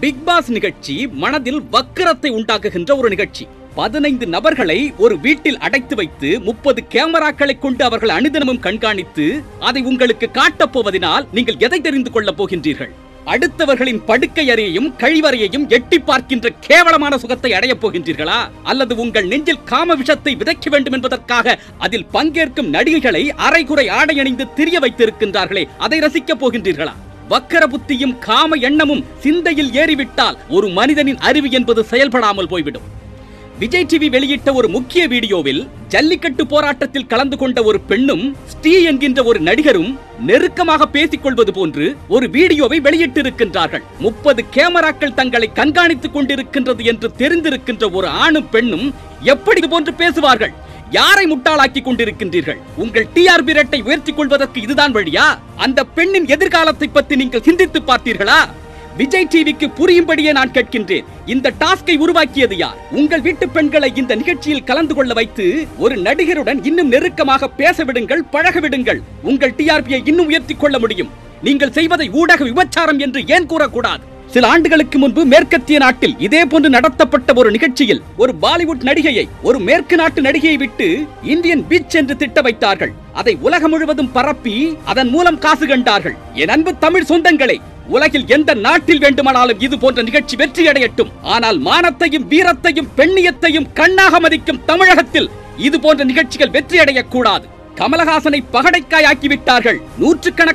big pass நிகழ்ச்சி மனதில் வக்கிரத்தை உண்டாக்குகின்ற ஒரு நிகழ்ச்சி பதினைந்து நபர்களை ஒரு வீட்டில் அடைத்து வைத்து முப்பது கேமராக்களை கொண்டு அவர்கள் அனுதினமும் கண்காணித்து அதை உங்களுக்கு காட்டப் போவதினால் நீங்கள் எதை தெரிந்து கொள்ளப் போகின்றீர்கள் அடுத்தவர்களின் படுக்கை அறையையும் கழிவறையையும் எட்டி பார்க்கின்ற கேவலமான சுகத்தை அடையப் போகின்றீர்களா அல்லது உங்கள் நெஞ்சில் காம விஷத்தை விதைக்க வேண்டும் என்பதற்காக அதில் பங்கேற்கும் நடிகைகளை அரைகுறை ஆடை அணிந்து திரிய வைத்திருக்கின்றார்களே அதை ரசிக்கப் போகின்றீர்களா வக்கர புத்தியும் காம எண்ணமும் சிந்தையில் ஏறிவிட்டால் ஒரு மனிதனின் அறிவு என்பது செயல்படாமல் போய்விடும் விஜய் டிவி வெளியிட்ட ஒரு முக்கிய வீடியோவில் ஜல்லிக்கட்டு போராட்டத்தில் கலந்து கொண்ட ஒரு பெண்ணும் ஸ்ரீ என்கின்ற ஒரு நடிகரும் நெருக்கமாக பேசிக் கொள்வது போன்று ஒரு வீடியோவை வெளியிட்டிருக்கின்றார்கள் முப்பது கேமராக்கள் தங்களை கண்காணித்துக் கொண்டிருக்கின்றது என்று தெரிந்திருக்கின்ற ஒரு ஆணும் பெண்ணும் எப்படி இது போன்று பேசுவார்கள் யாரை முட்டாளாக்கி கொண்டிருக்கின்றீர்கள் உங்கள் டிஆர்பி ரேட்டை உயர்த்திக் கொள்வதற்கு இதுதான் வழியா அந்த பெண்ணின் எதிர்காலத்தை பற்றி நீங்கள் சிந்தித்து பார்த்தீர்களா விஜய் டிவிக்கு புரியும்படியே நான் கேட்கின்றேன் இந்த டாஸ்கை உருவாக்கியது யார் உங்கள் வீட்டு பெண்களை இந்த நிகழ்ச்சியில் கலந்து கொள்ள வைத்து ஒரு நடிகருடன் இன்னும் நெருக்கமாக பேச விடுங்கள் பழக விடுங்கள் உங்கள் டிஆர்பியை இன்னும் உயர்த்திக் கொள்ள முடியும் நீங்கள் செய்வதை ஊடக விபச்சாரம் என்று ஏன் கூறக்கூடாது சில ஆண்டுகளுக்கு முன்பு மேற்கத்திய நாட்டில் இதே போன்று நடத்தப்பட்ட ஒரு நிகழ்ச்சியில் ஒரு பாலிவுட் நடிகையை ஒரு மேற்கு நாட்டு நடிகையை விட்டு இந்தியன் பீச் என்று திட்ட வைத்தார்கள் அதை உலகம் முழுவதும் பரப்பி அதன் மூலம் காசு கண்டார்கள் என் அன்பு தமிழ் சொந்தங்களே உலகில் எந்த நாட்டில் வேண்டுமானாலும் இது போன்ற நிகழ்ச்சி வெற்றி அடையட்டும் ஆனால் மானத்தையும் வீரத்தையும் பெண்ணியத்தையும் கண்ணாக மதிக்கும் தமிழகத்தில் இது போன்ற நிகழ்ச்சிகள் வெற்றி அடையக்கூடாது கமலஹாசனை பகடைக்காய் ஆக்கிவிட்டார்கள் நூற்றுக்கணக்கான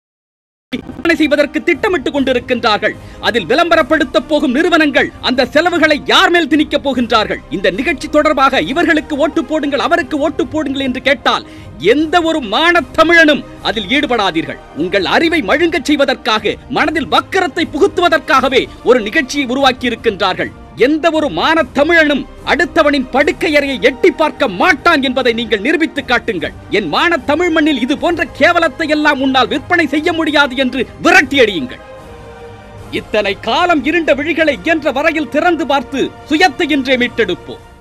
விற்பனை செய்வதற்கு திட்டமிட்டுக் கொண்டிருக்கின்றார்கள் அதில் விளம்பரப்படுத்த போகும் நிறுவனங்கள் அந்த செலவுகளை யார் மேல் திணிக்கப் போகின்றார்கள் இந்த நிகழ்ச்சி தொடர்பாக இவர்களுக்கு ஓட்டு போடுங்கள் அவருக்கு ஓட்டு போடுங்கள் என்று கேட்டால் எந்த ஒரு மானத் தமிழனும் அதில் ஈடுபடாதீர்கள் உங்கள் அறிவை மழுங்கச் செய்வதற்காக மனதில் வக்கரத்தை புகுத்துவதற்காகவே ஒரு நிகழ்ச்சியை உருவாக்கி இருக்கின்றார்கள் எந்த ஒரு மானத் தமிழனும் அடுத்தவனின் படுக்கை அறையை எட்டி பார்க்க மாட்டான் என்பதை நீங்கள் நிரூபித்து காட்டுங்கள் என் மான தமிழ் மண்ணில் இது போன்ற கேவலத்தை எல்லாம் உன்னால் விற்பனை செய்ய முடியாது என்று விரட்டி அடியுங்கள் இத்தனை காலம் இருண்ட விழிகளை இயன்ற வரையில் திறந்து பார்த்து சுயத்தை இன்றே மீட்டெடுப்போம்